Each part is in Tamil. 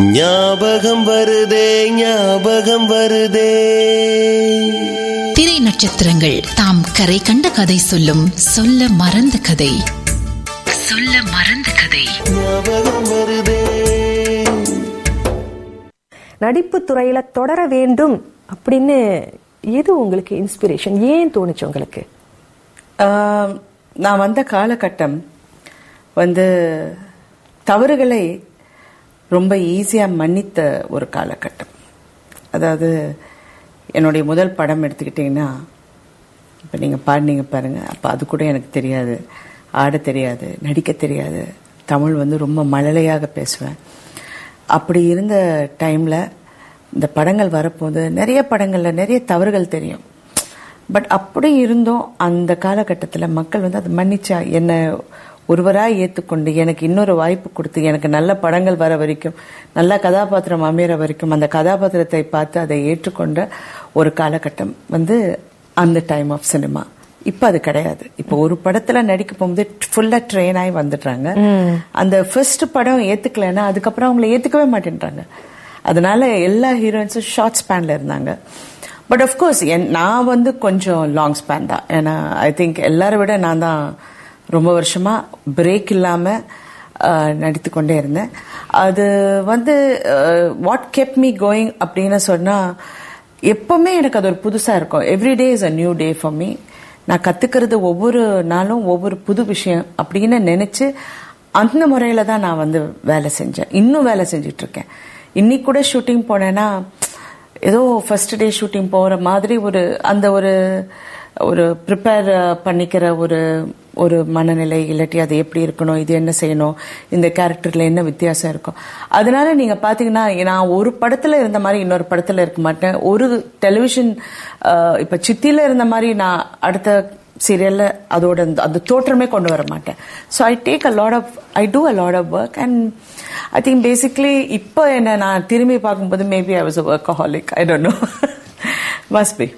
ஞாபகம் வருதே ஞாபகம் வருதே திரை நட்சத்திரங்கள் தாம் கரை கண்ட கதை சொல்லும் சொல்ல மறந்த கதை சொல்ல மறந்த கதை ஞாபகம் வருதே நடிப்பு துறையில தொடர வேண்டும் அப்படின்னு எது உங்களுக்கு இன்ஸ்பிரேஷன் ஏன் தோணுச்சு உங்களுக்கு ஆம், நான் வந்த காலகட்டம் வந்து தவறுகளை ரொம்ப ஈஸியாக மன்னித்த ஒரு காலகட்டம் அதாவது என்னுடைய முதல் படம் எடுத்துக்கிட்டிங்கன்னா இப்போ நீங்கள் பாடினீங்க பாருங்கள் அப்போ அது கூட எனக்கு தெரியாது ஆட தெரியாது நடிக்க தெரியாது தமிழ் வந்து ரொம்ப மழலையாக பேசுவேன் அப்படி இருந்த டைமில் இந்த படங்கள் வரப்போது நிறைய படங்களில் நிறைய தவறுகள் தெரியும் பட் அப்படி இருந்தும் அந்த காலகட்டத்தில் மக்கள் வந்து அதை மன்னிச்சா என்னை ஒருவராக ஏற்றுக்கொண்டு எனக்கு இன்னொரு வாய்ப்பு கொடுத்து எனக்கு நல்ல படங்கள் வர வரைக்கும் நல்ல கதாபாத்திரம் அமையிற வரைக்கும் அந்த கதாபாத்திரத்தை பார்த்து அதை ஏற்றுக்கொண்ட ஒரு காலகட்டம் வந்து அந்த டைம் ஆஃப் சினிமா இப்போ அது கிடையாது இப்போ ஒரு படத்துல நடிக்க போகும்போது ஃபுல்லா ட்ரெயின் ஆகி வந்துடுறாங்க அந்த ஃபர்ஸ்ட் படம் ஏத்துக்கலைன்னா அதுக்கப்புறம் அவங்கள ஏத்துக்கவே மாட்டேன்றாங்க அதனால எல்லா ஹீரோயின்ஸும் ஷார்ட் ஸ்பேன்ல இருந்தாங்க பட் அஃப்கோர்ஸ் என் நான் வந்து கொஞ்சம் லாங் ஸ்பேன் தான் ஏன்னா ஐ திங்க் எல்லாரை விட நான் தான் ரொம்ப வருஷமா பிரேக் இல்லாம அஹ், நடித்து கொண்டே இருந்தேன் அது வந்து வாட் கெப் மீ கோயிங் அப்படின்னு சொன்னா எப்பவுமே எனக்கு அது ஒரு புதுசா இருக்கும் every day is a new day for me நான் கத்துக்கிறது ஒவ்வொரு நாளும் ஒவ்வொரு புது விஷயம் அப்படின்னு நினைச்சு அந்த முறையில தான் நான் வந்து வேலை செஞ்சேன் இன்னும் வேலை செஞ்சுட்டு இருக்கேன் இன்னைக்கு கூட ஷூட்டிங் போனேன்னா ஏதோ ஃபர்ஸ்ட் டே ஷூட்டிங் போற மாதிரி ஒரு அந்த ஒரு ஒரு ப்ரிப்பேர் பண்ணிக்கிற ஒரு ஒரு மனநிலை இல்லாட்டி அது எப்படி இருக்கணும் இது என்ன செய்யணும் இந்த கேரக்டர்ல என்ன வித்தியாசம் இருக்கும் அதனால நீங்க பாத்தீங்கன்னா நான் ஒரு படத்துல இருந்த மாதிரி இன்னொரு படத்துல இருக்க மாட்டேன் ஒரு டெலிவிஷன் இப்ப சித்தில இருந்த மாதிரி நான் அடுத்த சீரியல்ல அதோட அந்த- அந்த தோற்றமே கொண்டு வர மாட்டேன் so I take a lot of I do a lot of work and I think basically இப்போ என்ன நான் திரும்பி பார்க்கும்போது maybe I was a workaholic I don't know must be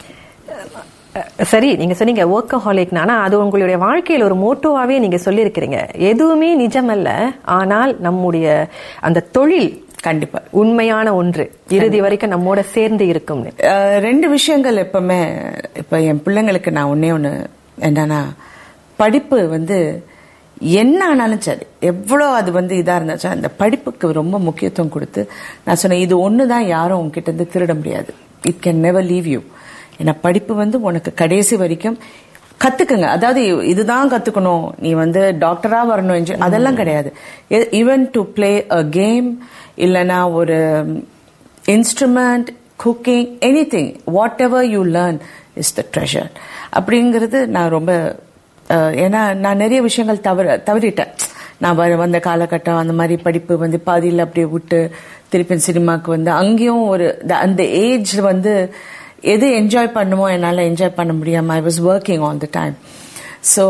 சரி நீங்க சொன்னீங்க ஒர்க்கஹாலிக் ஆனா அது உங்களுடைய வாழ்க்கையில ஒரு மோட்டோவாவே நீங்க சொல்லியிருக்கிறீங்க எதுவுமே நிஜமல்ல ஆனால் நம்முடைய அந்த தொழில் கண்டிப்பா உண்மையான ஒன்று இறுதி வரைக்கும் நம்மோட சேர்ந்து இருக்கும்னு அஹ், ரெண்டு விஷயங்கள் எப்பவுமே இப்ப என் பிள்ளைங்களுக்கு நான் ஒன்னே ஒண்ணு என்னன்னா படிப்பு வந்து என்ன ஆனாலும் சரி எவ்வளோ அது வந்து இதா இருந்தாச்சும் அந்த படிப்புக்கு ரொம்ப முக்கியத்துவம் கொடுத்து நான் சொன்னேன் இது ஒன்று தான் யாரும் உங்ககிட்ட இருந்து திருட முடியாது it can never leave you ஏன்னா படிப்பு வந்து உனக்கு கடைசி வரைக்கும் கத்துக்குங்க அதாவது இதுதான் கத்துக்கணும் நீ வந்து டாக்டரா வரணும் engi- அதெல்லாம் கிடையாது even to play a game இல்லைன்னா ஒரு instrument cooking anything whatever you learn is the treasure அப்படிங்கிறது நான் ரொம்ப அஹ், ஏன்னா நான் நிறைய விஷயங்கள் தவற தவறிட்டேன் நான் வ- வந்த காலகட்டம் அந்த மாதிரி படிப்பு வந்து பாதியில் அப்படியே விட்டு திருப்பி சினிமாக்கு வந்து அங்கேயும் ஒரு the- அந்த ஏஜ் வந்து எது என்ஜாய் பண்ணுமோ என்னால் என்ஜாய் பண்ண முடியாம I was working all the time so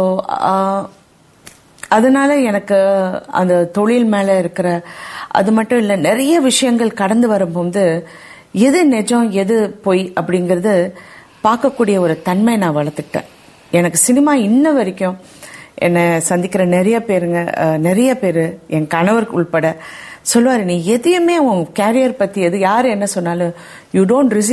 அதனால எனக்கு அந்த தொழில் மேல இருக்கிற அது மட்டும் இல்ல நிறைய விஷயங்கள் கடந்து வரும்போது எது நிஜம் எது பொய் அப்படிங்கறது பார்க்கக்கூடிய ஒரு தன்மை நான் வளர்த்துக்கிட்டேன் எனக்கு சினிமா இன்ன வரைக்கும் என்னை சந்திக்கிற நிறைய பேருங்க அஹ், நிறைய பேர் என் கணவர் உள்பட சொல்லுவாரு நீ எதையுமே உன் கேரியர் பத்தி எது யார் என்ன சொன்னாலும் யூ டோன்ட் ரிசீவ்